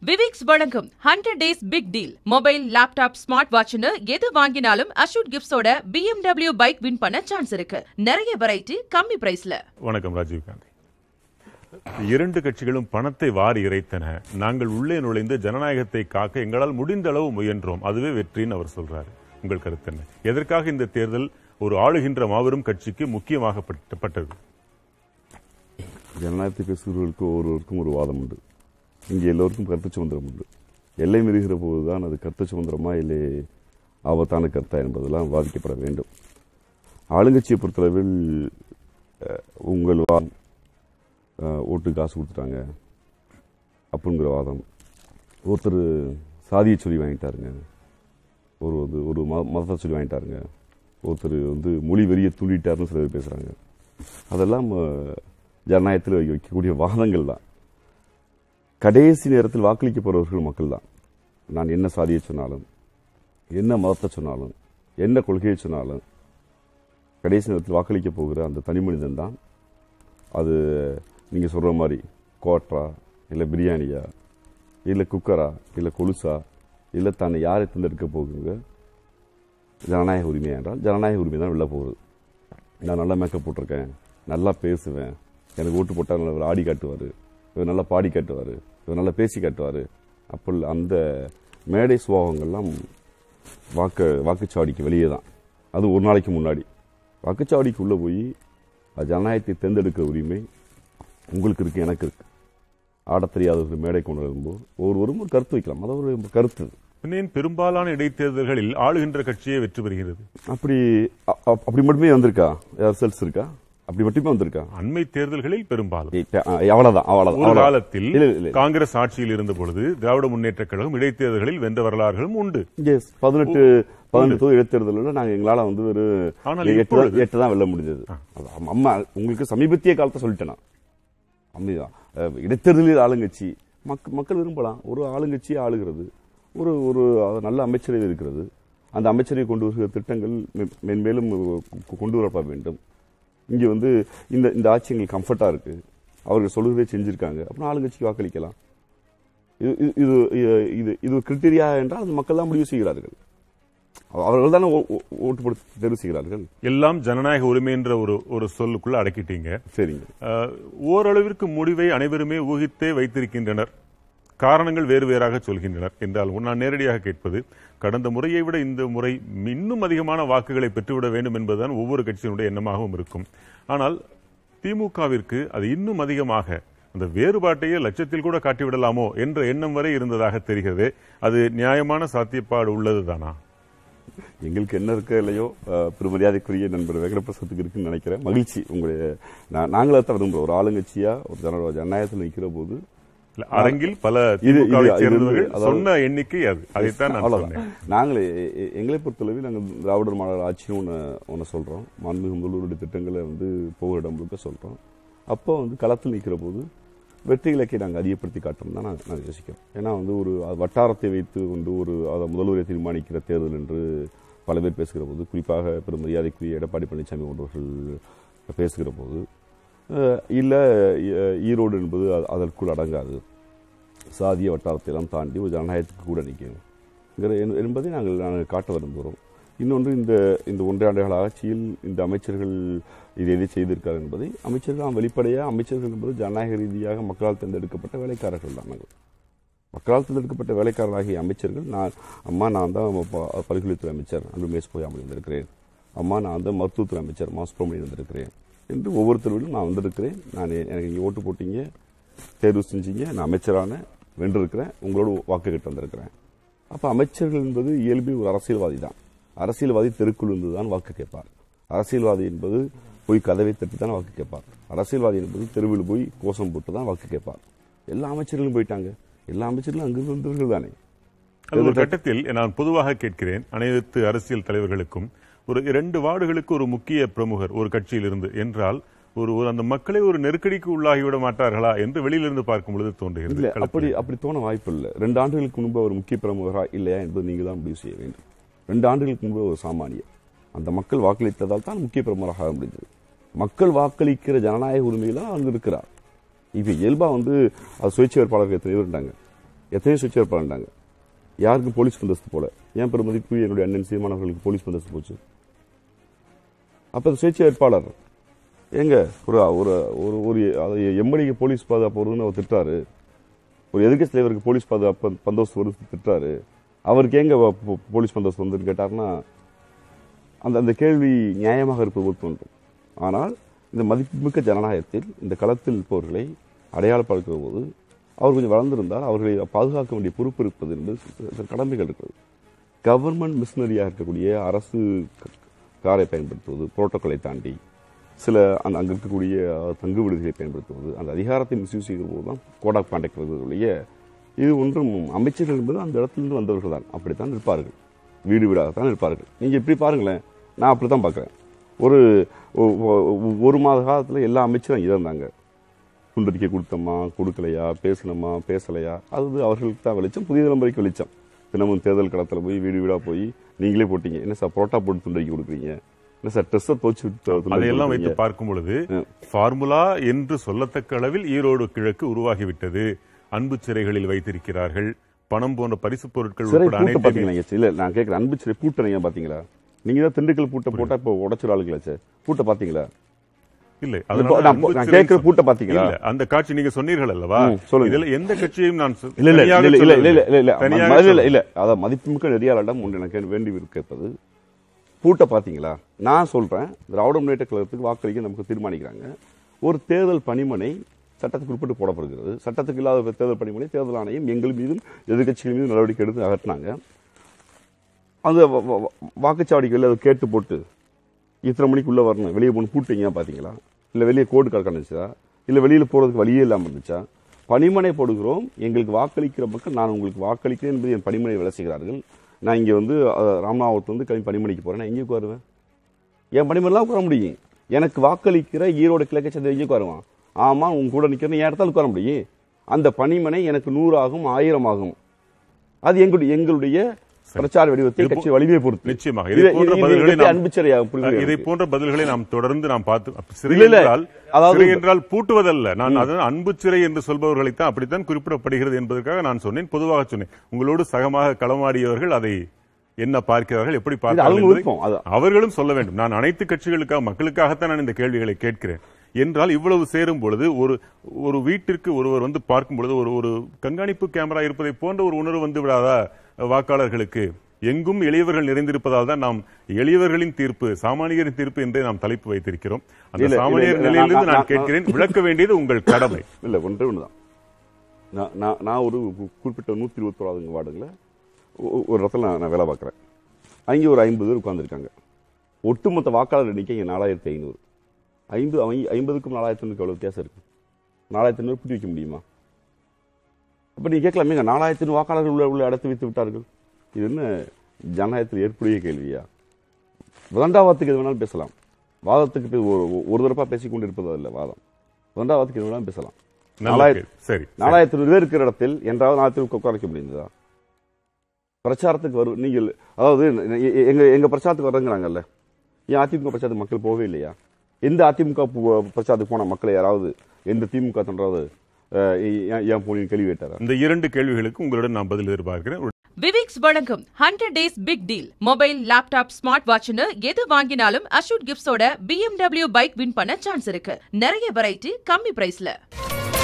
விவிக்ஸ் வழங்கும் hundred days big deal mobile laptop smart வாட்ச்னு எது வாங்கினாலும் அஷூட் கிஃப்ட்ஸோட BMW பைக் வின் பண்ண சான்ஸ் இருக்கு நிறைய வெரைட்டி கம்மி பிரைஸ்ல வணக்கம் ராஜீவ்காந்தி இரண்டு கட்சிகளும் பணத்தை வாரி இறைத்தன நாங்கள் உள்ளே நுழைந்து ஜனநாயகத்தை காக்க எங்களால் முடிந்த அளவு முயன்றோம் அதுவே வெற்றின்னு அவர் சொல்றாரு உங்கள் கருத்து என்ன எதற்காக இந்த தேர்தல் ஒரு ஆளுகின்ற மாபெரும் கட்சிக்கு முக்கியமாகப்பட்டது ஜனநாயகத்தை பேசுகிறவர்களுக்கு ஒவ்வொருவருக்கும் ஒரு வாதம் உண்டு இங்கே எல்லோருக்கும் கருத்து சுதந்திரம் உண்டு எல்லை மீறுகிற போதுதான் அது கருத்து சுதந்திரமா இல்லை ஆபத்தான கருத்தா என்பதெல்லாம் வாதிக்கப்பட வேண்டும் ஆளுங்கட்சியை பொறுத்தளவில் அஹ், உங்கள் வாதம் அஹ், ஓட்டு காசு கொடுத்துட்டாங்க அப்படிங்கிற வாதம் ஒருத்தர் சாதியை சொல்லி வாங்கிட்டாருங்க ஒரு வந்து ஒரு மத மதத்தை சொல்லி வாங்கிட்டாருங்க ஒருத்தர் வந்து மொழி வெறியை தூண்டிட்டாருன்னு சில பேர் பேசுகிறாங்க அதெல்லாம் அஹ், ஜனநாயகத்தில் வைக்க- வைக்கக்கூடிய வாதங்கள் தான் கடைசி நேரத்தில் வாக்களிக்க போறவர்கள் மக்கள் தான் நான் என்ன சாதியை சொன்னாலும் என்ன மதத்தை சொன்னாலும் என்ன கொள்கையை சொன்னாலும் கடைசி நேரத்தில் வாக்களிக்க போகிற அந்த தனி மனிதன் தான் அது நீங்க சொல்ற மாதிரி கோட்டரா இல்லை பிரியாணியா இல்லை குக்கரா இல்லை கொலுசா இல்லை தன்னை யாரை தேர்ந்தெடுக்க போகுங்க ஜனநாயக உரிமை என்றால் ஜனநாயக உரிமை தான் வெளில போகுது நான் நல்லா மேக்கப் போட்டிருக்கேன் நல்லா பேசுவேன் எனக்கு ஓட்டு போட்டால் நல்லா இவர் ஆடி காட்டுவார் இவர் நல்லா பாடி காட்டுவார் இவர் நல்லா பேசி காட்டுவார் அப்போ அந்த மேடை சுபாவங்கள்லாம் வாக்கு வாக்குச்சாவடிக்கு வெளியே தான் அது ஒரு நாளைக்கு முன்னாடி வாக்குச்சாவடிக்கு உள்ளே போய் அது ஜனநாயகத்தை தேர்ந்தெடுக்கிற உரிமை உங்களுக்கு இருக்கு எனக்கு இருக்கு ஆடத் தெரியாதவர்கள் மேடை கொண்டு வரும்போது ஒவ்வொருவரும் ஒரு கருத்து வைக்கலாம் அது ஒரு கருத்து ஏன் பெரும்பாலான இடைத்தேர்தல்களில் ஆளுகின்ற கட்சியே வெற்றி பெறுகிறது அப்படி அ- அ- அப்படி மட்டுமே வந்திருக்கா ரிசல்ட்ஸ் இருக்கா அப்படி மட்டுமே வந்திருக்கா அண்மை தேர்தல்களில் பெரும்பாலும் இப்ப, அ, அவ்வளவுதான் அவ்வளவுதான் ஒரு அவ்வளவுதான். காலத்தில் இல்ல, இல்ல, இல்ல. காங்கிரஸ் ஆட்சியில் இருந்த பொழுது திராவிட முன்னேற்றக் கழகம் இடைத்தேர்தல்களில் வென்ற வரலாறுகளும் உண்டு Yes, பதினெட்டு பதினெட்டு தொகுதி இடைத்தேர்தலில் நாங்க எங்களால வந்து ஒரு ஆனால் எட்டு தான் இப்பொழுது- எட்டு தான் வெல்ல முடிஞ்சது அது அம்- அம்மா உங்களுக்கு சமீபத்திய காலத்தை சொல்லிட்டேன் நான். அம்மிதான். அஹ், இடைத்தேர்தலில் ஆளுங்கட்சி மக்க- மக்கள் விரும்பலாம் ஒரு ஆளுங்கட்சி ஆளுகிறது ஒரு ஒரு அது நல்ல அமைச்சரவை இருக்கிறது அந்த அமைச்சரவை கொண்டு வருகிற திட்டங்கள் மெ- மென்மேலும் கொ- கொண்டு வரப்பட வேண்டும் இங்க வந்து இந்த இந்த ஆட்சி எங்களுக்கு கம்ஃபர்ட்டா இருக்கு அவர்கள் சொல்லுறதே செஞ்சிருக்காங்க அப்புறம் ஆளுங்கட்சிக்கு வாக்களிக்கலாம் இது இது- இது இது- இது இது கிரிட்டீரியா என்றால் அது மக்கள் தான் முடிவு செய்கிறார்கள் அவர்கள் தானே ஓ- ஓ- ஓட்டு போட்டு தேர்வு செய்கிறார்கள் எல்லாம் ஜனநாயக உரிமை என்ற ஒரு ஒரு சொல்லுக்குள்ள அடக்கிட்டீங்க சரிங்க அஹ், ஓரளவிற்கு முடிவை அனைவருமே ஊகித்தே வைத்திருக்கின்றனர் காரணங்கள் வேறு வேறாக சொல்கின்றனர் என்றால் நான் நேரடியாக கேட்பது கடந்த முறையை விட இந்த முறை இன்னும் அதிகமான வாக்குகளை பெற்றுவிட வேண்டும் என்பதுதான் ஒவ்வொரு கட்சியினுடைய எண்ணமாகவும் இருக்கும் ஆனால் திமுகவிற்கு அது இன்னும் அதிகமாக அந்த வேறுபாட்டையே லட்சத்தில் கூட காட்டிவிடலாமோ என்ற எண்ணம் வரை இருந்ததாக தெரிகிறது அது நியாயமான சாத்தியப்பாடு உள்ளதுதானா எங்களுக்கு என்ன இருக்கோ இல்லையோ அஹ், பெருமரியாதைக்குரிய நண்பர் வெங்கடபிரசத்துக்கு இருக்குன்னு நினைக்கிறேன் மகிழ்ச்சி உங்களுடைய நா- நாங்களே தான் விரும்புகிறோம் ஒரு ஆளுங்கட்சியா ஒரு ஜன ஜனநாயகத்தில் நிற்கிற போது இல்ல, அரங்கில் பல இது- திமுகவை இது- சேர்ந்தவர்கள் அதாவது- சொன்ன எண்ணிக்கை அது அதைத்தான் நான் அவ்வளவுதான் சொன்னேன் நாங்களே எ- எ- எங்களை பொறுத்தளவில் நாங்கள் திராவிடர் மாடல் ஆட்சின்னு ஒன்று ஒன்று சொல்கிறோம் மாண்புமிகு முதல்வருடைய திட்டங்களை வந்து போகிற இடம் முழுக்க சொல்கிறோம் அப்போ வந்து களத்தில் நிற்கிற போது வெற்றி இலக்கை நாங்கள் அதிகப்படுத்தி காட்டணும் தான் நாங்கள் நாங்கள் யோசிக்கிறோம் ஏன்னா வந்து ஒரு அது வட்டாரத்தை வைத்து கொண்டு ஒரு அதை முதல்வரை தீர்மானிக்கிற தேர்தல் என்று பல பேர் பேசுகிற போது குறிப்பாக பெரும் மரியாதைக்குரிய எடப்பாடி பழனிசாமி போன்றவர்கள் பேசுகிற போது அஹ், இல்ல அஹ், ஈரோடு என்பது அ- அதற்குள் அடங்காது சாதிய வட்டாரத்தை எல்லாம் தாண்டி ஒரு ஜனநாயகத்துக்கு கூட நிற்குங்கிற என்- என்பதை நாங்கள் நாங்கள் காட்ட விரும்புகிறோம் இன்னொன்று இந்த இந்த ஒன்றாண்டுகால ஆட்சியில் இந்த அமைச்சர்கள் இதை எதை செய்திருக்கார் என்பதை அமைச்சர்கள் நாம் வெளிப்படையாக அமைச்சர்கள் என்பது ஜனநாயக ரீதியாக மக்களால் தேர்ந்தெடுக்கப்பட்ட வேலைக்காரர்கள் தான் நாங்கள் மக்களால் தேர்ந்தெடுக்கப்பட்ட வேலைக்காரராகிய அமைச்சர்கள் நான் அம்மா நான் தான் ப- பல்கலைத்துறை அமைச்சர் அன்பு மேஸ் பொய்யாமல் இருந்திருக்கிறேன் அம்மா நான் தான் மருத்துவத்துறை அமைச்சர் மா சுப்பிரமணியன் வந்திருக்கிறேன் என்று ஒவ்வொரு தெருவிலும் நான் வந்திருக்கிறேன் நான் எ- எனக்கு இங்கே ஓட்டு போட்டீங்க தேர்வு செஞ்சீங்க நான் அமைச்சரான வென்றிருக்கிறேன் உங்களோட வாக்கு கேட்டு வந்திருக்கிறேன் அப்போ அமைச்சர்கள் என்பது இயல்பில் ஒரு அரசியல்வாதி தான் அரசியல்வாதி தெருக்குள் இருந்து தான் வாக்கு கேட்பார் அரசியல்வாதி என்பது போய் கதவை தட்டி தான் வாக்கு கேட்பார் அரசியல்வாதி என்பது தெருவில் போய் கோஷம் போட்டு தான் வாக்கு கேட்பார் எல்லா அமைச்சர்களும் போயிட்டாங்க எல்லா அமைச்சர்களும் அங்கிருந்து வந்தவர்கள் தானே அது ஒரு கட்டத்தில் நான் பொதுவாக கேட்கிறேன் அனைத்து அரசியல் தலைவர்களுக்கும் ஒரு இரண்டு வார்டுகளுக்கு ஒரு முக்கிய பிரமுகர் ஒரு கட்சியில் இருந்து என்றால் ஒரு ஒரு அந்த மக்களை ஒரு நெருக்கடிக்கு உள்ளாகிவிட மாட்டார்களா என்று வெளியிலிருந்து பார்க்கும் பொழுது தோன்றுகிறது இல்ல களத்தில். அப்படி அப்படி தோண வாய்ப்பு இல்லை ரெண்டு ஆண்டுகளுக்கு முன்பு அவர் முக்கிய பிரமுகரா இல்லையா என்பது நீங்க தான் முடிவு செய்ய வேண்டும் ரெண்டு ஆண்டுகளுக்கு முன்பு ஒரு சாமானியர் அந்த மக்கள் வாக்களித்ததால் தான் முக்கிய பிரமுகராக ஆக முடிந்தது மக்கள் வாக்களிக்கிற ஜனநாயக உரிமையில அங்க இருக்கிறார் இப்ப இயல்பா வந்து அது சுயேட்சை வேட்பாளர்கள் எத்தனை பேர் இருந்தாங்க எத்தனையோ சுவிட்ச் ஏற்பாண்டாங்க யாருக்கும் போலீஸ் பந்தோஸ்து போல ஏன் பெருமதிப்பு என்னுடைய அண்ணன் சீமான் அவர்களுக்கு போலீஸ் பந்தோஸ்து போச்சு அப்ப அந்த சுயேட்சை வேட்பாளர் எங்க ஒரு ஒரு ஒரு ஒரு எம்எல்ஏக்கு போலீஸ் பாதுகாப்பு வருதுன்னு அவர் திட்டாரு ஒரு எதிர்க்கட்சி தலைவருக்கு போலீஸ் பாதுகாப்பு பந்தோஸ்து வருது திட்டாரு அவருக்கு எங்க வ- போ- போலீஸ் பந்தோஸ்து வந்துன்னு கேட்டாருன்னா அந்த அந்த கேள்வி நியாயமாக இருப்பது போல் தோன்றும் ஆனால் இந்த மதிப்புமிக்க ஜனநாயகத்தில் இந்த களத்தில் இருப்பவர்களை அடையாளப்படுத்துகிற போது அவர் கொஞ்சம் வளர்ந்திருந்தால் அவர்களை பாதுகாக்க வேண்டிய பொறுப்பு இருப்பது என்பது சில- சில கடமைகள் இருக்கிறது கவர்மெண்ட் மிஷினரியாக இருக்கக்கூடிய அரசு க- காரை பயன்படுத்துவது புரோட்டோக்காலை தாண்டி சில அந்த அங்கே இருக்கக்கூடிய அஹ், தங்கு விடுதிகளை பயன்படுத்துவது அந்த அதிகாரத்தை மிஸ்யூஸ் செய்கிற போது தான் கோட் ஆஃப் கான்டாக்ட் வருவதுடைய இது ஒன்றும் அமைச்சர்கள் என்பது அந்த இடத்திலிருந்து வந்தவர்கள் தான் அப்படித்தான் இருப்பார்கள் வீடு வீடாகத்தான் இருப்பார்கள் நீங்க இப்படி பாருங்களேன் நான் அப்படித்தான் பார்க்குறேன் ஒரு ஒ- ஒ- ஒரு மாத காலத்தில் எல்லா அமைச்சரும் இருந்தாங்க குண்டறிக்கை கொடுத்தோமா கொடுக்கலையா பேசணுமா பேசலையா அது அவர்களுக்கு தான் வெளிச்சம் புதிய தலைமுறைக்கு வெளிச்சம் தினமும் தேர்தல் களத்தில் போய் வீடு வீடா போய் நீங்களே போட்டீங்க என்ன சார் புரோட்டா போட்டு துண்டறிக்கை கொடுக்குறீங்க என்ன சார் ட்ரெஸ்ஸை துவச்சு துண்டறிக்கை அதையெல்லாம் வைத்து கொடுக்குறீங்க? பார்க்கும் பொழுது ம். ஃபார்முலா என்று சொல்லத்தக்க அளவில் ஈரோடு கிழக்கு உருவாகிவிட்டது அன்பு சிறைகளில் வைத்திருக்கிறார்கள் பணம் போன்ற பரிசு பொருட்கள் சிறை உட்பட பூட்ட அனைத்தையுமே பாத்தீங்களா இல்ல நான் கேட்கிறேன் அன்பு சிறை பூட்ட நீங்க பாத்தீங்களா நீங்க தான் திண்டுக்கல் பூட்ட போட்டா இப்போ உடச்சிரு ஆளுங்களாச்சே பூட்ட பாத்தீங்களா இல்லை இப்போ அதனால நான் அன்பு நான் சிறை கேட்கிற சொல்- பூட்ட பாத்தீங்களா இல்ல அந்த காட்சி நீங்க சொன்னீர்கள் அல்லவா ம், சொல்லுங்க. இதுல எந்த கட்சியையும் நான் சொ- இல்ல இல்ல தனியாக இல்ல இல்ல இல்ல இல்ல இல்ல இல்ல தனியாக ம- இல்ல சொல்லவில்லை. இல்ல அத மதிப்புமிக்க நெறியாளரிடம் ஒன்று எனக்கு வேண்டி கேட்பது பூட்ட பாத்தீங்களா நான் சொல்றேன் திராவிட முன்னேற்ற கழகத்துக்கு வாக்களிக்க நமக்கு தீர்மானிக்கிறாங்க ஒரு தேர்தல் பணிமனை சட்டத்துக்கு உட்பட்டு போடப்படுகிறது சட்டத்துக்கு இல்லாத தேர்தல் பணிமனை தேர்தல் ஆணையம் எங்கள் மீதும் எதிர்க்கட்சிகள் மீதும் நடவடிக்கை எடுத்து அகற்றினாங்க அந்த வ- வ- வ- வாக்குச்சாவடிகளில் அதை கேட்டு போட்டு இத்தனை மணிக்கு உள்ள வரணும் வெளியே போகணும் பூட்டிங்க பாத்தீங்களா இல்ல வெளியே கோடு கணக்கணுச்சா இல்ல வெளியில போறதுக்கு வழியே இல்லாம இருந்துச்சா பணிமனை போடுகிறோம் எங்களுக்கு வாக்களிக்கிற மக்கள் நான் உங்களுக்கு வாக்களிக்கிறேன் என்பது என் பணிமனை வேலை செய்கிறார்கள் நான் இங்க வந்து அஹ், ராமநாதத்துல வந்து கிளம்பி பணிமனைக்கு போறேன் நான் எங்கே உட்காருவேன் என் பணிமனைலாம் உட்கார முடியும் எனக்கு வாக்களிக்கிற ஈரோடு கிழக்கை சேர்ந்த எங்கே உட்காருவான் ஆமா உங்க கூட நிக்கிறேன் என் இடத்துல உட்கார முடியும் அந்த பணிமனை எனக்கு நூறு ஆகும் ஆயிரம் ஆகும் அது எங்களுடைய எங்களுடைய பிரச்சார வடிவத்தை இது போ- கட்சி வலிமையை பொறுத்து நிச்சயமாக இது- இதை போன்ற இது- இது பதில்களை எப்படி நாம் அன்புச்சரியாக புரியுது இதை எனக்கு. போன்ற பதில்களை நாம் தொடர்ந்து நாம் பார்த்து அப்ப சிறை இல்ல, இல்ல. என்றால் அதாவது- சிறை என்றால் பூட்டுவதல்ல நான் அது அன்பு சிறை என்று சொல்பவர்களைத்தான் அப்படித்தான் குறிப்பிடப்படுகிறது என்பதற்காக நான் சொன்னேன் பொதுவாக சொன்னேன் உங்களோடு சகமாக களமாடியவர்கள் அதை என்ன பார்க்கிறார்கள் எப்படி இது பார்க்கிறார்கள் அவங்க என்பதை விருப்பம் அது அவர்களும் சொல்ல வேண்டும் நான் அனைத்து கட்சிகளுக்காக மக்களுக்காகத்தான் நான் இந்த கேள்விகளை கேட்கிறேன் என்றால் இவ்வளவு சேரும் பொழுது ஒரு ஒரு வீட்டிற்கு ஒருவர் வந்து பார்க்கும் பொழுது ஒரு ஒரு கண்காணிப்பு கேமரா இருப்பதை போன்ற ஒரு உணர்வு வந்து விடாதா வாக்காளர்களுக்கு எங்கும் எளியவர்கள் நிறைந்திருப்பதால் தான் நாம் எளியவர்களின் தீர்ப்பு சாமானியரின் தீர்ப்பு என்றே நாம் தலைப்பு வைத்திருக்கிறோம் அந்த இல்ல, இல்ல, சாமானியர் இல்ல, நிலையிலிருந்து நான்- நான் நான்- கேட்கிறேன் விளக்க வேண்டியது உங்கள் கடமை இல்ல ஒன்றே ஒண்ணுதான் நான் நான் நான் ஒரு கு- குறிப்பிட்ட நூத்தி இருபத்தோராதுங்க வார்டுங்கள ஒ- ஒரு இடத்துல நான் நான் வேலை பார்க்குறேன் அங்கே ஒரு ஐம்பது பேர் உட்கார்ந்திருக்காங்க ஒட்டுமொத்த வாக்காளர் எண்ணிக்கை இங்கே நாலாயிரத்தி ஐநூறு ஐந்து ஐ- ஐம்பதுக்கும் நாலாயிரத்தி ஐநூறுக்கு எவ்வளவு வித்தியாசம் இருக்கு நாலாயிரத்தி ஐநூறு பூட்டி வைக்க முடியுமா அப்ப நீங்க கேட்கலாமே நாலாயிரத்தி ஐநூறு வாக்காளர்கள் உள்ள உள்ள அடைத்து வைத்து விட்டார்கள் இது என்ன ஜனநாயகத்தில் ஏற்புடைய கேள்வியா விதண்டாவாதத்துக்கு எது வேணாலும் பேசலாம் வாதத்துக்கு பே- ஒரு ஒரு தரப்பா பேசிக் கொண்டு இருப்பது அல்ல வாதம் விதண்டாவாதத்துக்கு எது வேணாலும் பேசலாம் நல்ல நாலாயிரத்தி- கேள்வி. சரி நாலாயிரத்தி ஐநூறு பேர் இருக்கிற இடத்தில் என்றாவது நாலாயிரத்தி உட்கார வைக்க முடியுதா பிரச்சாரத்துக்கு வரும் நீங்கள் அதாவது எ- எ- எங்க எங்க பிரச்சாரத்துக்கு வர்றங்கிறாங்கல்ல ஏன் அதிமுக பிரச்சாரத்துக்கு மக்கள் போகவே இல்லையா எந்த அதிமுக பு- பிரச்சாரத்துக்கு போன மக்களை யாராவது எந்த திமுக தொண்டராவது அஹ், ஏன் ஏன் போனீங்க கேள்வி கேட்டாரா இந்த இரண்டு கேள்விகளுக்கு உங்களுடன் நான் பதில் எதிர்பார்க்கிறேன் விவிக்ஸ் வழங்கும் hundred days big deal mobile laptop smart வாட்ச்னு எது வாங்கினாலும் அஷூட் கிஃப்ட்ஸோட BMW பைக் வின் பண்ண சான்ஸ் இருக்கு நிறைய வெரைட்டி கம்மி பிரைஸ்ல